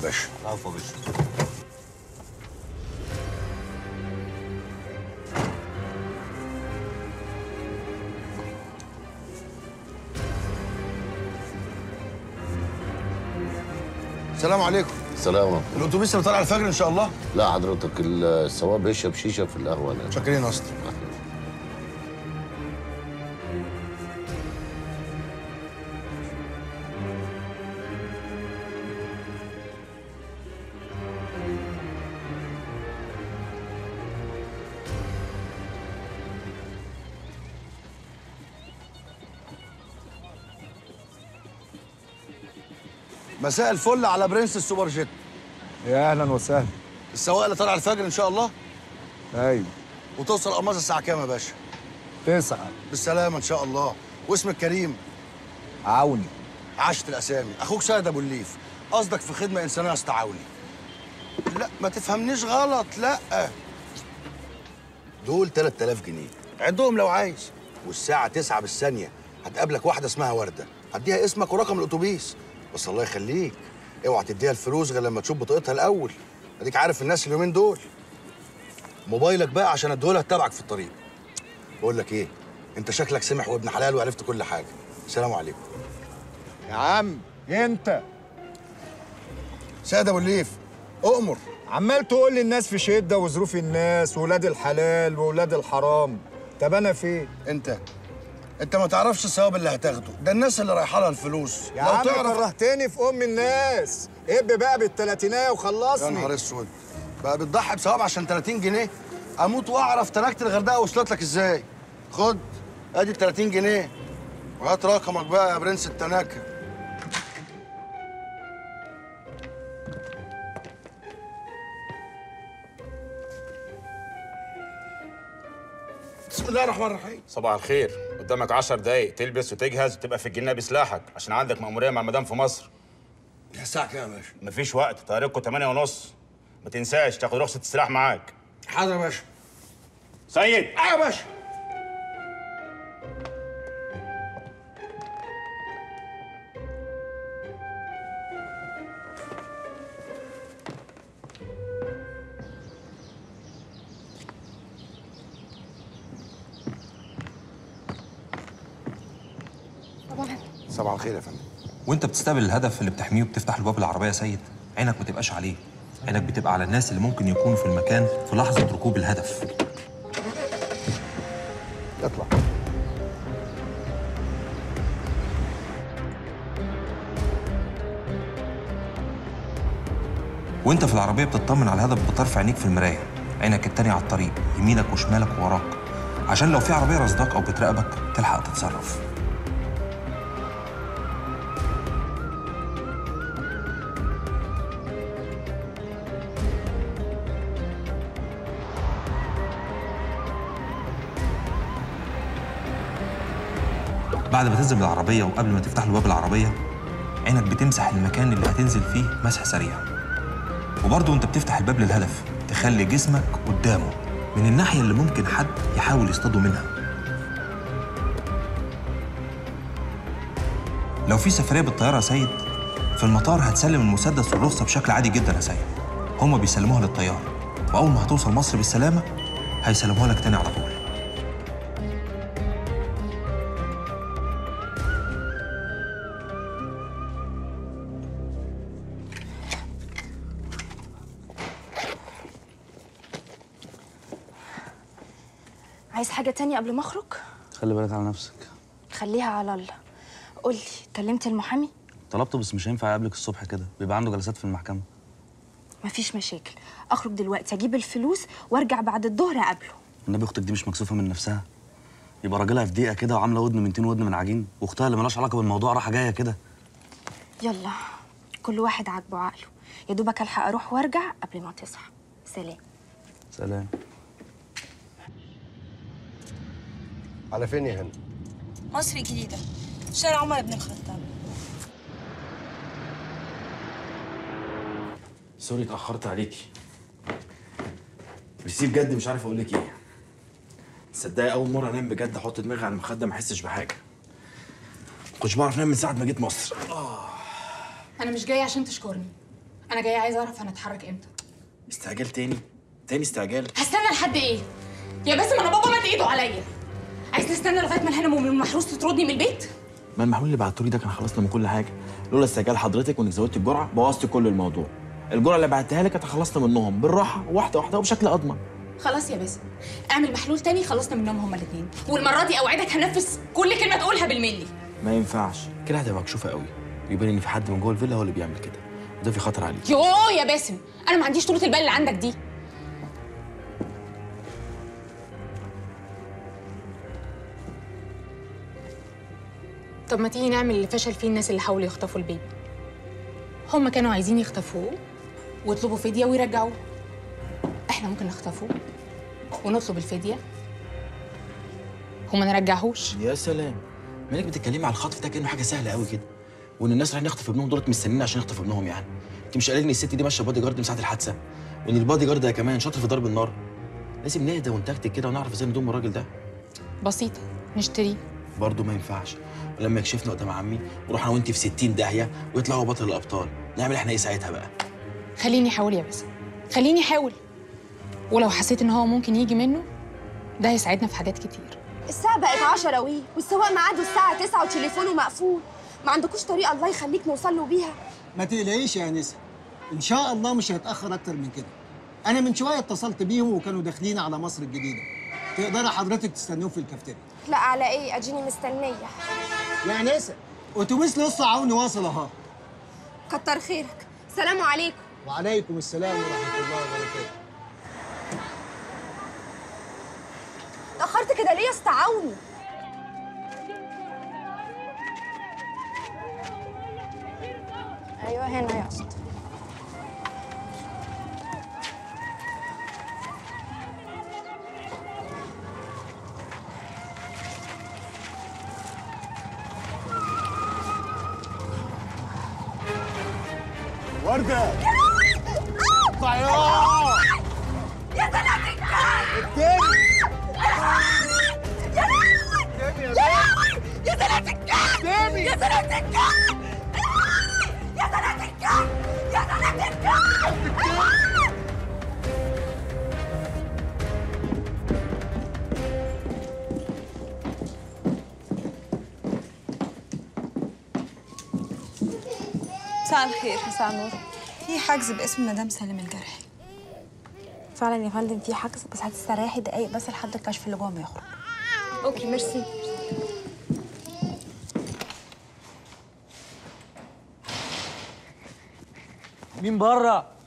باشا عفوا يا باشا السلام عليكم السلام عليكم الاتوبيس اللي طالع الفجر ان شاء الله لا حضرتك السواق بيشرب شيشه في القهوه هناك شاكرين يا اسطى مساء الفل على برنس السوبر جيت يا اهلا وسهلا السواق اللي طالع الفجر ان شاء الله ايوه وتوصل قماصة الساعة كام يا باشا؟ تسعة بالسلامة إن شاء الله واسمك كريم عوني عاشت الأسامي أخوك سيد أبو الليف قصدك في خدمة إنسانية استعاوني لا ما تفهمنيش غلط لا دول 3000 جنيه عدهم لو عايز والساعة 9 بالثانية هتقابلك واحدة اسمها وردة هديها اسمك ورقم الأتوبيس بس الله يخليك اوعى تديها الفلوس غير لما تشوف بطاقتها الأول أديك عارف الناس اليومين دول موبايلك بقى عشان اديهولها تتابعك في الطريق بقول لك ايه انت شكلك سمح وابن حلال وعرفت كل حاجه سلام عليكم يا عم انت سيد ابو الليف اؤمر عمال تقول لي الناس في شده وظروف الناس وولاد الحلال وولاد الحرام طب انا فين انت انت ما تعرفش الثواب اللي هتاخده ده الناس اللي رايحه لها الفلوس يا عم كرهتني في ام الناس اب بقى بالتلاتينية يا وخلصني نهار اسود بقى بتضحي بثواب عشان 30 جنيه اموت واعرف تركت الغردقه وصلت لك ازاي خد ادي ال 30 جنيه وهات رقمك بقى يا برنس التناكه بسم الله الرحمن الرحيم صباح الخير قدامك 10 دقايق تلبس وتجهز وتبقى في الجنة بسلاحك عشان عندك مأمورية مع المدام في مصر الساعه كام يا باشا مفيش وقت طيارتكم 8 ونص ما تنساش تاخد رخصة السلاح معاك حاضر يا باشا سيد ايوه يا باشا صباح الخير يا فندم وانت بتستقبل الهدف اللي بتحميه وبتفتح له باب العربيه يا سيد عينك ما تبقاش عليه عينك بتبقى على الناس اللي ممكن يكونوا في المكان في لحظه ركوب الهدف اطلع وانت في العربيه بتطمن على الهدف بطرف عينيك في المرايه عينك التانية على الطريق يمينك وشمالك ووراك عشان لو في عربيه رصداك او بتراقبك تلحق تتصرف بعد ما تنزل من العربية وقبل ما تفتح له باب العربية عينك بتمسح المكان اللي هتنزل فيه مسح سريع وبرضه وانت بتفتح الباب للهدف تخلي جسمك قدامه من الناحية اللي ممكن حد يحاول يصطاده منها لو في سفرية بالطيارة يا سيد في المطار هتسلم المسدس والرخصة بشكل عادي جدا يا سيد هما بيسلموها للطيار وأول ما هتوصل مصر بالسلامة هيسلموها لك تاني على طول عايز حاجة تانية قبل ما أخرج؟ خلي بالك على نفسك خليها على الله قولي كلمت المحامي؟ طلبته بس مش هينفع يقابلك الصبح كده بيبقى عنده جلسات في المحكمة مفيش مشاكل أخرج دلوقتي أجيب الفلوس وأرجع بعد الظهر أقابله النبي اختك دي مش مكسوفة من نفسها يبقى راجلها في دقيقة كده وعاملة ودن 200 ودن من عجين واختها اللي مالهاش علاقة بالموضوع رايحة جاية كده يلا كل واحد عاجبه عقله يا دوبك ألحق أروح وأرجع قبل ما تصحى سلام سلام على فين يا هنا مصر الجديدة شارع عمر بن الخطاب سوري اتأخرت عليكي ميرسي بجد مش عارف اقول لك ايه تصدقي اول مرة انام بجد احط دماغي على المخدة ما احسش بحاجة كنتش بعرف انام من ساعة ما جيت مصر انا مش جايه عشان تشكرني انا جايه عايزه اعرف هنتحرك امتى استعجال تاني تاني استعجال هستنى لحد ايه يا باسم انا بابا مد ايده عليا عايز نستنى لغايه ما الهنا ام المحروس تطردني من البيت ما المحلول اللي بعتولي ده كان خلصنا من كل حاجه لولا استعجال حضرتك وانك زودت الجرعه بوظت كل الموضوع الجرعه اللي بعتها لك كانت خلصنا منهم بالراحه واحده واحده وبشكل اضمن خلاص يا باسم اعمل محلول تاني خلصنا منهم هما الاثنين والمره دي اوعدك هنفذ كل كلمه تقولها بالملي ما ينفعش كده هتبقى مكشوفه قوي يبان ان في حد من جوه الفيلا هو اللي بيعمل كده وده في خطر عليك يوه يا باسم انا ما عنديش طولة البال اللي عندك دي طب ما تيجي نعمل اللي فشل فيه الناس اللي حاولوا يخطفوا البيبي هما كانوا عايزين يخطفوه ويطلبوا فدية ويرجعوه احنا ممكن نخطفه ونطلب الفدية وما نرجعهوش يا سلام مالك بتتكلمي على الخطف ده كانه حاجه سهله قوي كده وان الناس رايحين يخطفوا ابنهم دولت مستنيين عشان يخطفوا ابنهم يعني انت مش قايله ان الست دي ماشيه بادي جارد من ساعه الحادثه وان البادي جارد ده كمان شاطر في ضرب النار لازم نهدى ونتكتك كده ونعرف ازاي نضم الراجل ده بسيطة نشتريه برضه ما ينفعش ولما يكشفنا قدام عمي نروح انا وانت في 60 داهيه ويطلع هو بطل الابطال نعمل احنا ايه ساعتها بقى خليني احاول يا باسم خليني احاول ولو حسيت ان هو ممكن يجي منه ده هيساعدنا في حاجات كتير الساعة بقت 10 وي والسواق ميعاده الساعة 9 وتليفونه مقفول ما عندكوش طريقة الله يخليك نوصل له بيها ما تقلقيش يا انسه ان شاء الله مش هيتاخر اكتر من كده انا من شويه اتصلت بيهم وكانوا داخلين على مصر الجديده تقدري حضرتك تستنوه في الكافتيريا لا على ايه اديني مستنية يا انسه اتوبيس نص عون واصل اهو كتر خيرك سلام عليكم وعليكم السلام ورحمه الله وبركاته اتأخرت كده ليه يا استعوني ايوه هنا يا اسطى ورده طيار يا سلام التاني يا لهوي يا لهوي يا سلام الكلب يا سلام الكلب يا سلام الكلب يا سلام الكلب مساء الخير مساء النور في حجز باسم مدام سالم الجرحي فعلا يا فندم في حجز بس هتستريحي دقايق بس لحد الكشف اللي جوه ما يخرج اوكي ميرسي مين بره